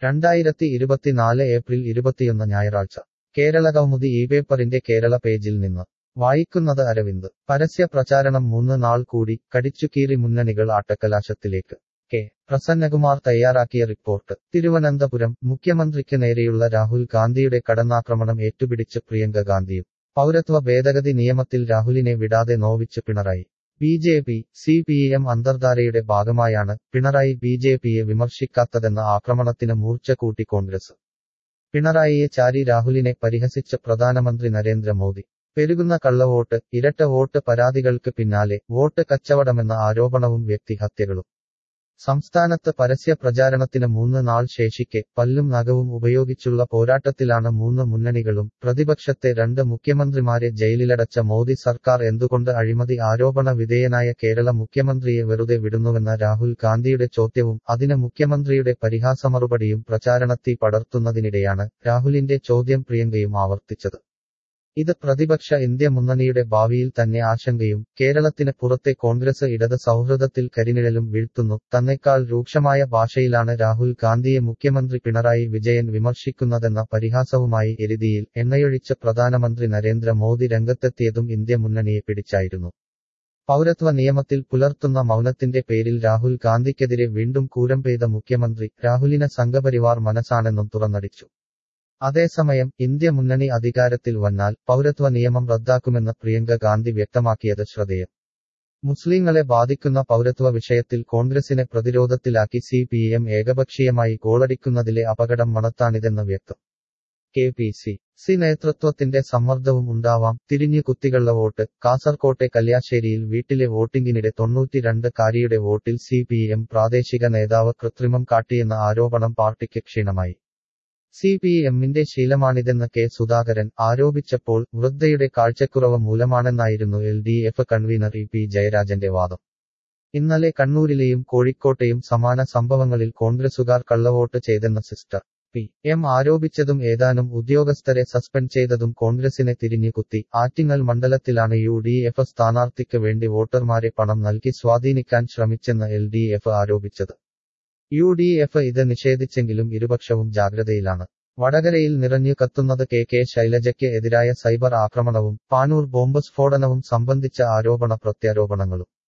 രണ്ടായിരത്തി ഇരുപത്തിനാല് ഏപ്രിൽ ഇരുപത്തിയൊന്ന് ഞായറാഴ്ച കേരള കൗമുദി ഈ പേപ്പറിന്റെ കേരള പേജിൽ നിന്ന് വായിക്കുന്നത് അരവിന്ദ് പരസ്യ പ്രചാരണം മൂന്ന് നാൾ കൂടി കടിച്ചുകീറി മുന്നണികൾ ആട്ടക്കലാശത്തിലേക്ക് കെ പ്രസന്നകുമാർ തയ്യാറാക്കിയ റിപ്പോർട്ട് തിരുവനന്തപുരം മുഖ്യമന്ത്രിക്ക് നേരെയുള്ള രാഹുൽ ഗാന്ധിയുടെ കടന്നാക്രമണം ഏറ്റുപിടിച്ച് പ്രിയങ്ക ഗാന്ധിയും പൗരത്വ ഭേദഗതി നിയമത്തിൽ രാഹുലിനെ വിടാതെ നോവിച്ച് Pinarayi B J P C P M അന്തർധാരയുടെ ഭാഗമായാണ് പിണറായി ബി ജെ പിയെ വിമർശിക്കാത്തതെന്ന ആക്രമണത്തിന് മൂർച്ച കൂട്ടി കോൺഗ്രസ് പിണറായിയെ ചാരി രാഹുലിനെ പരിഹസിച്ച പ്രധാനമന്ത്രി നരേന്ദ്രമോദി പെരുകുന്ന കള്ളവോട്ട് ഇരട്ട വോട്ട് പരാതികൾക്ക് പിന്നാലെ വോട്ട് കച്ചവടമെന്ന ആരോപണവും വ്യക്തിഹത്യകളും സംസ്ഥാനത്ത് പരസ്യ പ്രചാരണത്തിന് മൂന്ന് നാൾ ശേഷിക്കെ പല്ലും നഖവും ഉപയോഗിച്ചുള്ള പോരാട്ടത്തിലാണ് മൂന്ന് മുന്നണികളും പ്രതിപക്ഷത്തെ രണ്ട് മുഖ്യമന്ത്രിമാരെ ജയിലിലടച്ച മോദി സർക്കാർ എന്തുകൊണ്ട് അഴിമതി ആരോപണ വിധേയനായ കേരള മുഖ്യമന്ത്രിയെ വെറുതെ വിടുന്നുവെന്ന രാഹുൽ ഗാന്ധിയുടെ ചോദ്യവും അതിന് മുഖ്യമന്ത്രിയുടെ പരിഹാസമറുപടിയും പ്രചാരണത്തിൽ പടർത്തുന്നതിനിടെയാണ് രാഹുലിന്റെ ചോദ്യം പ്രിയങ്കയും ആവർത്തിച്ചത് ഇത് പ്രതിപക്ഷ ഇന്ത്യ മുന്നണിയുടെ ഭാവിയിൽ തന്നെ ആശങ്കയും കേരളത്തിന് പുറത്തെ കോൺഗ്രസ് ഇടത് സൗഹൃദത്തിൽ കരിനിഴലും വീഴ്ത്തുന്നു തന്നെക്കാൾ രൂക്ഷമായ ഭാഷയിലാണ് രാഹുൽ ഗാന്ധിയെ മുഖ്യമന്ത്രി പിണറായി വിജയൻ വിമർശിക്കുന്നതെന്ന പരിഹാസവുമായി എരുതിയിൽ എണ്ണയൊഴിച്ച പ്രധാനമന്ത്രി നരേന്ദ്ര മോദി രംഗത്തെത്തിയതും ഇന്ത്യ മുന്നണിയെ പിടിച്ചായിരുന്നു പൗരത്വ നിയമത്തിൽ പുലർത്തുന്ന മൗനത്തിന്റെ പേരിൽ രാഹുൽ ഗാന്ധിക്കെതിരെ വീണ്ടും കൂരം പെയ്ത മുഖ്യമന്ത്രി രാഹുലിന് സംഘപരിവാർ മനസ്സാണെന്നും തുറന്നടിച്ചു അതേസമയം ഇന്ത്യ മുന്നണി അധികാരത്തിൽ വന്നാൽ പൗരത്വ നിയമം റദ്ദാക്കുമെന്ന് പ്രിയങ്ക ഗാന്ധി വ്യക്തമാക്കിയത് ശ്രദ്ധേയം മുസ്ലിങ്ങളെ ബാധിക്കുന്ന പൗരത്വ വിഷയത്തിൽ കോൺഗ്രസിനെ പ്രതിരോധത്തിലാക്കി സി പി എം ഏകപക്ഷീയമായി ഗോളടിക്കുന്നതിലെ അപകടം മണത്താണിതെന്ന് വ്യക്തം കെ പി സി സി നേതൃത്വത്തിന്റെ സമ്മർദ്ദവും ഉണ്ടാവാം തിരിഞ്ഞു കുത്തികളുള്ള വോട്ട് കാസർകോട്ടെ കല്യാശ്ശേരിയിൽ വീട്ടിലെ വോട്ടിംഗിനിടെ തൊണ്ണൂറ്റിരണ്ട് കാരിയുടെ വോട്ടിൽ സി പി എം പ്രാദേശിക നേതാവ് കൃത്രിമം കാട്ടിയെന്ന ആരോപണം പാർട്ടിക്ക് ക്ഷീണമായി സി പി എമ്മിന്റെ ശീലമാണിതെന്ന് കെ സുധാകരൻ ആരോപിച്ചപ്പോൾ വൃദ്ധയുടെ കാഴ്ചക്കുറവ് മൂലമാണെന്നായിരുന്നു L D F convener E P ജയരാജന്റെ വാദം ഇന്നലെ കണ്ണൂരിലെയും കോഴിക്കോട്ടെയും സമാന സംഭവങ്ങളിൽ കോൺഗ്രസുകാർ കള്ളവോട്ട് ചെയ്തെന്ന സിസ്റ്റർ പി എം ആരോപിച്ചതും ഏതാനും ഉദ്യോഗസ്ഥരെ സസ്പെൻഡ് ചെയ്തതും കോൺഗ്രസിനെ തിരിഞ്ഞുകുത്തി ആറ്റിങ്ങൽ മണ്ഡലത്തിലാണ് യു ഡി എഫ് സ്ഥാനാർത്ഥിക്ക് വേണ്ടി വോട്ടർമാരെ പണം നൽകി സ്വാധീനിക്കാൻ ശ്രമിച്ചെന്ന് എൽ ഡി എഫ് ആരോപിച്ചത് യു ഡി എഫ് ഇത് നിഷേധിച്ചെങ്കിലും ഇരുപക്ഷവും ജാഗ്രതയിലാണ് വടകരയിൽ നിറഞ്ഞു കത്തുന്നത് കെ കെ ശൈലജയ്ക്ക് എതിരായ സൈബർ ആക്രമണവും പാനൂർ ബോംബ് സ്ഫോടനവും സംബന്ധിച്ച ആരോപണ പ്രത്യാരോപണങ്ങളും